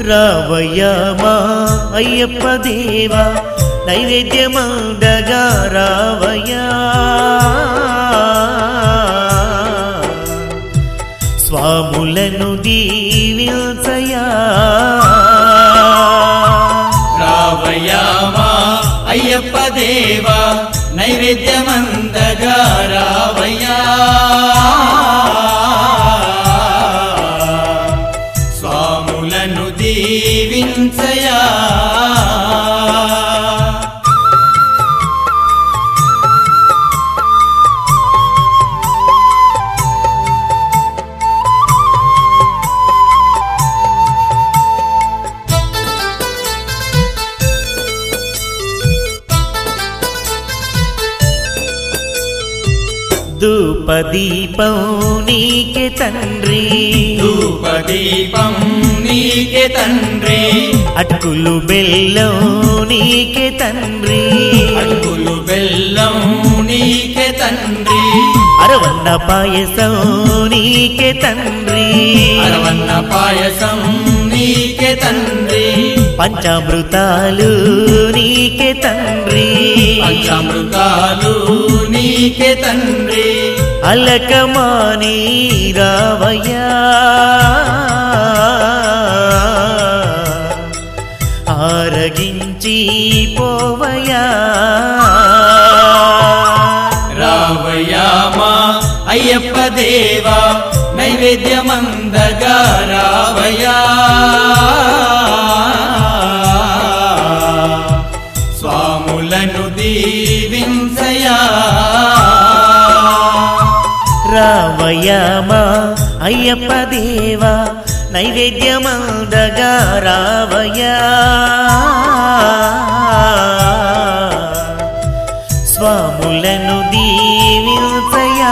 రావయ్యా మా అయ్యప్ప దేవా నైవేద్యమందగా రావయ్యా స్వాములను దీవించయా రావయ్యామా అయ్యప్ప దేవా నైవేద్యమందగా రావయ్యా స్వాములను దీవించయా ధూపదీపం నీకే తండ్రి ధూపదీపం నీకే తండ్రి అటుకులు బెల్లం నీకే తండ్రి అడుగులు బెల్లం నీకే తండ్రి అరవన్న పాయసం నీకే తండ్రి అరవన్న పాయసం నీకే తండ్రి పంచామృతాలు నీకే తండ్రి పంచామృతాలు నీకే తండ్రి అలకమాని రావయ్యా ఆరగించి పోవయ్యా రావయ్యామా అయ్యప్ప దేవా నైవేద్యమందగా రావయ్యా స్వాములను దీవించయా రావయ్యా మా అయ్యప్ప దేవా నైవేద్యమందగా రావయ్యా స్వాములను దీవించయా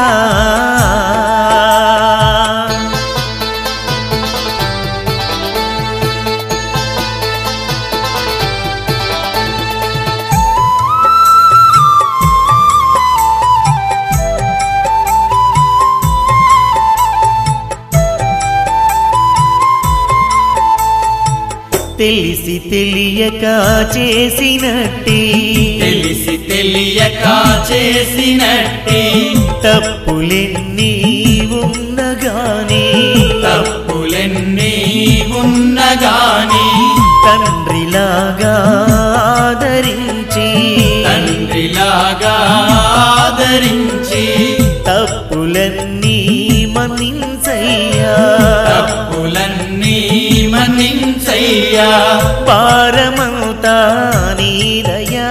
తెలిసి తెలియక చేసినట్టి తెలిసి తెలియక చేసినట్టి తప్పులెన్ని ఉన్నగాని తప్పులెన్ని ఉన్నగాని తండ్రిలాగా ఆదరించి తండ్రిలాగా ఆదరించి తప్పులన్నీ మన్నించయ్యా తప్పులన్నీ మన్నించయ్యా భారమంతా నీదయా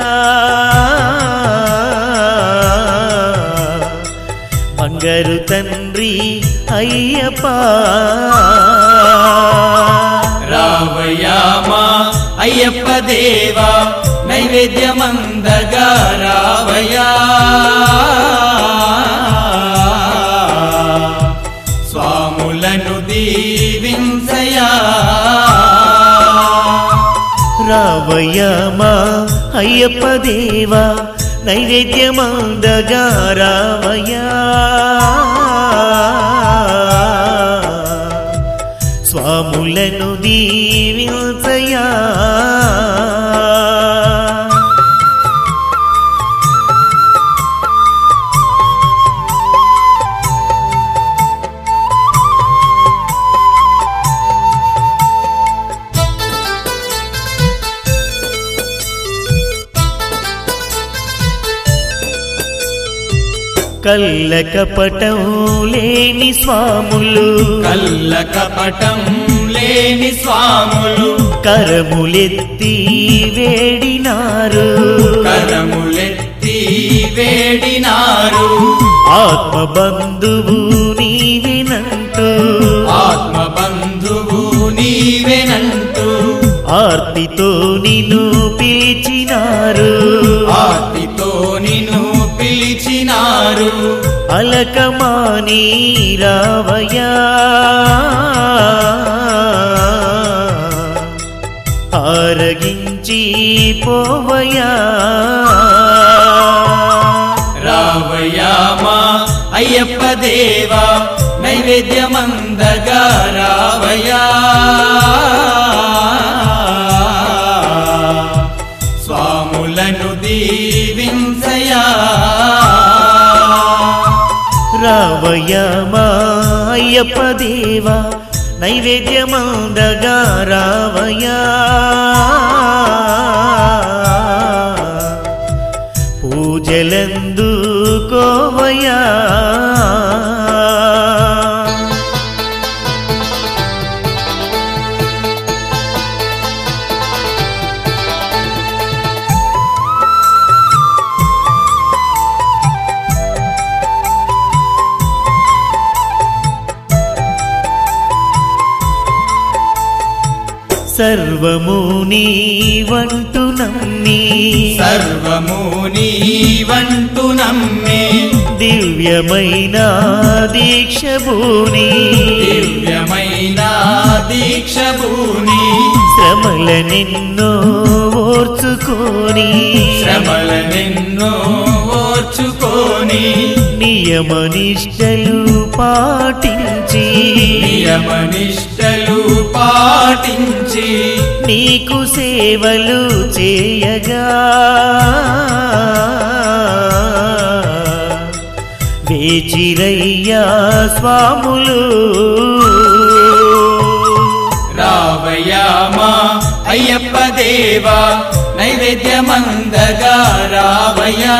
బంగారు తండ్రి అయ్యప్ప రావయ్యామా అయ్యప్ప దేవా నైవేద్యమందగా రావయ్యా స్వాములను దీవించయా రావయ్యమా అయ్యప్ప దేవా నైవేద్యమందగా రావయ్యా స్వాములను దీవించయా కళ్ళ కపటం లేని స్వాములు కల్ల కపటం లేని స్వాములు కరములెత్తి వేడినారు కరములెత్తి వేడినారు ఆత్మ బంధువు నీవినంటూ ఆత్మ బంధువు నీవెనంటూ ఆర్తితో నిన్ను పిలిచినారు ఆర్తితో నిన్ను పిలిచినారు అలకమాని రావయ్యా ఆరగించి పోవయ్యా రావయ్యామా అయ్యప్ప దేవా నైవేద్యమందగా రావయ్యా రావయ్యా మా అయ్యప్ప దేవా నైవేద్యమందగా రావయ్యా పూజలందు కోవయ్యా సర్వము నీ వంటు నమ్మి సర్వము నీవంటు నమ్మి దివ్యమైన దీక్ష భూని దివ్యమైన దీక్ష భూని శ్రమల నిన్నో ఓర్చుకొని శ్రమలనెన్నో ఓర్చుకొని నియమ నిష్టలు పాటించి నియమనిష్టలు పాటించి నీకు సేవలు చేయగా వేచిరయ్యా స్వాములు రావయామా అయ్యప్ప దేవా నైవేద్యమందగా రావయా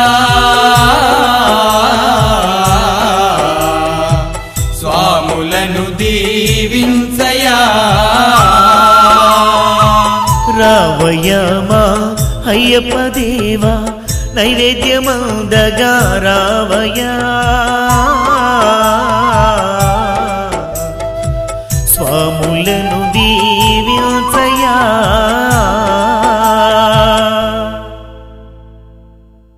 స్వాములను దీవించయా రావయ్యమా అయ్యప్ప దేవా నైవేద్యమందగా రావయ్యా